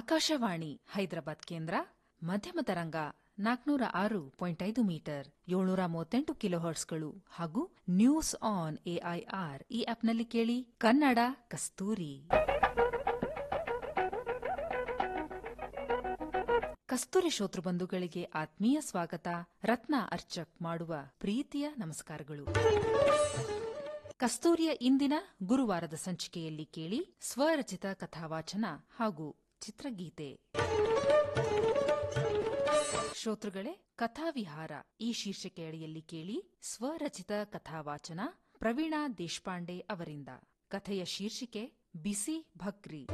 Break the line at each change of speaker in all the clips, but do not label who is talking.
ಆಕಾಶವಾಣಿ ಹೈದರಾಬಾದ್ ಕೇಂದ್ರ ಮಧ್ಯಮ ತರಂಗ ನಾಲ್ಕನೂರ ಆರು ಪಾಯಿಂಟ್ ಐದು ಮೀಟರ್ ಏಳ್ನೂರ ಮೂವತ್ತೆಂಟು ಕಿಲೋಹರ್ಟ್ಸ್ಗಳು ಹಾಗೂ ನ್ಯೂಸ್ ಆನ್ ಎಐಆರ್ ಈ ಆಪ್ನಲ್ಲಿ ಕೇಳಿ ಕನ್ನಡ ಕಸ್ತೂರಿ ಕಸ್ತೂರಿ ಶ್ರೋತೃಬಂಧುಗಳಿಗೆ ಆತ್ಮೀಯ ಸ್ವಾಗತ ರತ್ನ ಅರ್ಚಕ್ ಮಾಡುವ ಪ್ರೀತಿಯ ನಮಸ್ಕಾರಗಳು ಕಸ್ತೂರಿಯ ಇಂದಿನ ಗುರುವಾರದ ಸಂಚಿಕೆಯಲ್ಲಿ ಕೇಳಿ ಸ್ವರಚಿತ ಕಥಾವಾಚನ ಹಾಗೂ ಚಿತ್ರಗೀತೆ ಶ್ರೋತೃಗಳೇ ಕಥಾವಿಹಾರ ಈ ಶೀರ್ಷಿಕೆಯಡಿಯಲ್ಲಿ ಕೇಳಿ ಸ್ವರಚಿತ ಕಥಾವಾಚನ ಪ್ರವೀಣಾ ದೇಶಪಾಂಡೆ ಅವರಿಂದ ಕಥೆಯ ಶೀರ್ಷಿಕೆ ಬಿಸಿ ಭಕ್ರಿ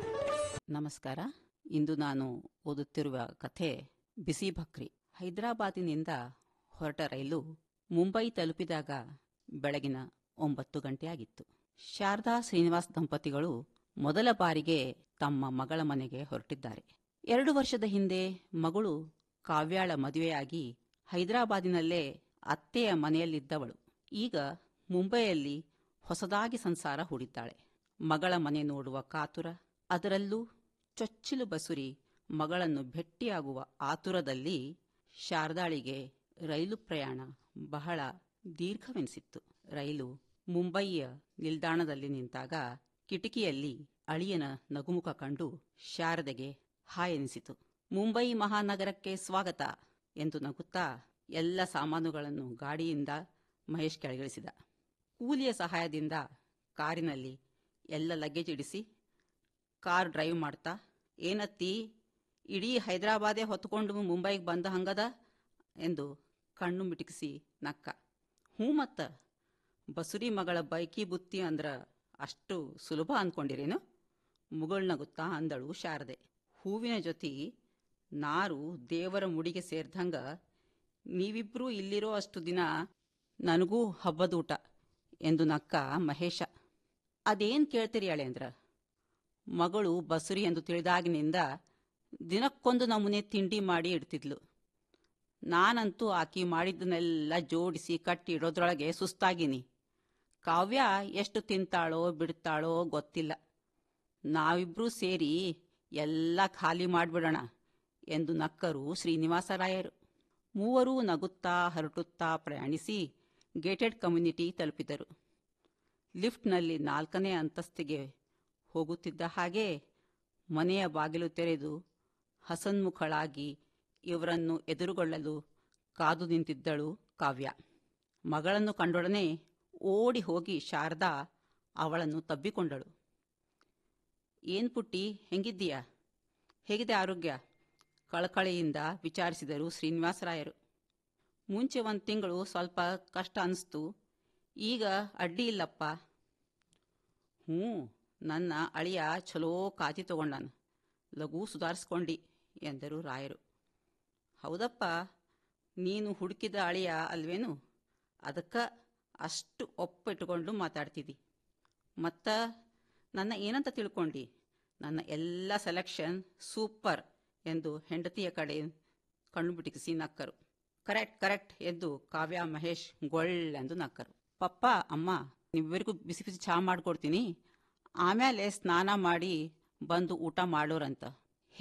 ನಮಸ್ಕಾರ ಇಂದು ನಾನು ಓದುತ್ತಿರುವ ಕಥೆ ಬಿಸಿ ಭಕ್ರಿ ಹೈದರಾಬಾದಿನಿಂದ ಹೊರಟ ರೈಲು ಮುಂಬೈ ತಲುಪಿದಾಗ ಬೆಳಗಿನ ಒಂಬತ್ತು ಗಂಟೆಯಾಗಿತ್ತು ಶಾರದಾ ಶ್ರೀನಿವಾಸ್ ದಂಪತಿಗಳು ಮೊದಲ ಬಾರಿಗೆ ತಮ್ಮ ಮಗಳ ಮನೆಗೆ ಹೊರಟಿದ್ದಾರೆ ಎರಡು ವರ್ಷದ ಹಿಂದೆ ಮಗಳು ಕಾವ್ಯಾಳ ಮದುವೆಯಾಗಿ ಹೈದರಾಬಾದಿನಲ್ಲೇ ಅತ್ತೆಯ ಮನೆಯಲ್ಲಿದ್ದವಳು ಈಗ ಮುಂಬೈಯಲ್ಲಿ ಹೊಸದಾಗಿ ಸಂಸಾರ ಹೂಡಿದ್ದಾಳೆ ಮಗಳ ಮನೆ ನೋಡುವ ಕಾತುರ ಅದರಲ್ಲೂ ಚೊಚ್ಚಿಲು ಬಸುರಿ ಮಗಳನ್ನು ಭೆಟ್ಟಿಯಾಗುವ ಆತುರದಲ್ಲಿ ಶಾರದಾಳಿಗೆ ರೈಲು ಪ್ರಯಾಣ ಬಹಳ ದೀರ್ಘವೆನಿಸಿತ್ತು ರೈಲು ಮುಂಬಯಿಯ ನಿಲ್ದಾಣದಲ್ಲಿ ನಿಂತಾಗ ಕಿಟಕಿಯಲ್ಲಿ ಅಳಿಯನ ನಗುಮುಖ ಕಂಡು ಶಾರದೆಗೆ ಹಾಯ್ ಎನಿಸಿತು ಮುಂಬೈ ಮಹಾನಗರಕ್ಕೆ ಸ್ವಾಗತ ಎಂದು ನಗುತ್ತಾ ಎಲ್ಲ ಸಾಮಾನುಗಳನ್ನು ಗಾಡಿಯಿಂದ ಮಹೇಶ್ ಕೆಳಗಿಳಿಸಿದ ಕೂಲಿಯ ಸಹಾಯದಿಂದ ಕಾರಿನಲ್ಲಿ ಎಲ್ಲ ಲಗೇಜ್ ಇಡಿಸಿ ಕಾರ್ ಡ್ರೈವ್ ಮಾಡ್ತಾ ಏನತ್ತಿ ಇಡೀ ಹೈದರಾಬಾದೇ ಹೊತ್ಕೊಂಡು ಮುಂಬೈಗೆ ಬಂದ ಹಂಗದ ಎಂದು ಕಣ್ಣು ಮಿಟುಕಿಸಿ ನಕ್ಕ ಹ್ಞೂ ಮತ್ತ ಬಸುರಿ ಮಗಳ ಬೈಕಿ ಬುತ್ತಿ ಅಂದ್ರ ಅಷ್ಟು ಸುಲಭ ಅಂದ್ಕೊಂಡಿರೇನು ಮುಗುಳ್ನಗುತ್ತಾ ಅಂದಳು ಶಾರದೆ ಹೂವಿನ ಜೊತೆ ನಾರು ದೇವರ ಮುಡಿಗೆ ಸೇರ್ದಂಗ ನೀವಿಬ್ರೂ ಇಲ್ಲಿರೋ ಅಷ್ಟು ದಿನ ನನಗೂ ಹಬ್ಬದೂಟ ಎಂದು ನಕ್ಕ ಮಹೇಶ ಅದೇನ್ ಕೇಳ್ತೀರಿ ಅಳೇಂದ್ರ ಮಗಳು ಬಸುರಿ ಎಂದು ತಿಳಿದಾಗಿನಿಂದ ದಿನಕ್ಕೊಂದು ನಮೂನೆ ತಿಂಡಿ ಮಾಡಿ ಇಡ್ತಿದ್ಲು ನಾನಂತೂ ಆಕಿ ಮಾಡಿದ್ದನ್ನೆಲ್ಲ ಜೋಡಿಸಿ ಕಟ್ಟಿ ಇಡೋದ್ರೊಳಗೆ ಸುಸ್ತಾಗಿನಿ ಕಾವ್ಯ ಎಷ್ಟು ತಿಂತಾಳೋ ಬಿಡ್ತಾಳೋ ಗೊತ್ತಿಲ್ಲ ನಾವಿಬ್ರೂ ಸೇರಿ ಎಲ್ಲ ಖಾಲಿ ಮಾಡಿಬಿಡೋಣ ಎಂದು ನಕ್ಕರು ಶ್ರೀನಿವಾಸರಾಯರು ಮೂವರೂ ನಗುತ್ತಾ ಹರಟುತ್ತಾ ಪ್ರಯಾಣಿಸಿ ಗೇಟೆಡ್ ಕಮ್ಯುನಿಟಿ ತಲುಪಿದರು ಲಿಫ್ಟ್ನಲ್ಲಿ ನಾಲ್ಕನೇ ಅಂತಸ್ತಿಗೆ ಹೋಗುತ್ತಿದ್ದ ಹಾಗೆ ಮನೆಯ ಬಾಗಿಲು ತೆರೆದು ಹಸನ್ಮುಖಳಾಗಿ ಇವರನ್ನು ಎದುರುಗೊಳ್ಳಲು ಕಾದು ನಿಂತಿದ್ದಳು ಕಾವ್ಯ ಮಗಳನ್ನು ಕಂಡೊಡನೆ ಓಡಿ ಹೋಗಿ ಶಾರದಾ ಅವಳನ್ನು ತಬ್ಬಿಕೊಂಡಳು ಏನ್ ಪುಟ್ಟಿ ಹೆಂಗಿದ್ದೀಯಾ ಹೇಗಿದೆ ಆರೋಗ್ಯ ಕಳಕಳಿಯಿಂದ ವಿಚಾರಿಸಿದರು ಶ್ರೀನಿವಾಸರಾಯರು ಮುಂಚೆ ಒಂದು ತಿಂಗಳು ಸ್ವಲ್ಪ ಕಷ್ಟ ಅನಿಸ್ತು ಈಗ ಅಡ್ಡಿ ಇಲ್ಲಪ್ಪ ಹ್ಞೂ ನನ್ನ ಅಳಿಯ ಚಲೋ ಕಾಜಿ ತಗೊಂಡಾನ ಲಘು ಸುಧಾರಿಸ್ಕೊಂಡಿ ಎಂದರು ರಾಯರು ಹೌದಪ್ಪ ನೀನು ಹುಡುಕಿದ ಅಳಿಯ ಅಲ್ವೇನು ಅದಕ್ಕ ಅಷ್ಟು ಒಪ್ಪಿಟ್ಟುಕೊಂಡು ಮಾತಾಡ್ತಿದ್ದಿ ಮತ್ತ ನನ್ನ ಏನಂತ ತಿಳ್ಕೊಂಡಿ ನನ್ನ ಎಲ್ಲ ಸೆಲೆಕ್ಷನ್ ಸೂಪರ್ ಎಂದು ಹೆಂಡತಿಯ ಕಡೆ ಕಣ್ಣು ಬಿಟಿಕಿಸಿ ನಕ್ಕರು ಕರೆಕ್ಟ್ ಕರೆಕ್ಟ್ ಎಂದು ಕಾವ್ಯ ಮಹೇಶ್ ಗೊಳ್ಳೆಂದು ನಕ್ಕರು ಪಪ್ಪ ಅಮ್ಮ ನೀವಿಬ್ಬರಿಗೂ ಬಿಸಿ ಬಿಸಿ ಚಹಾ ಮಾಡ್ಕೊಡ್ತೀನಿ ಆಮೇಲೆ ಸ್ನಾನ ಮಾಡಿ ಬಂದು ಊಟ ಮಾಡೋರಂತ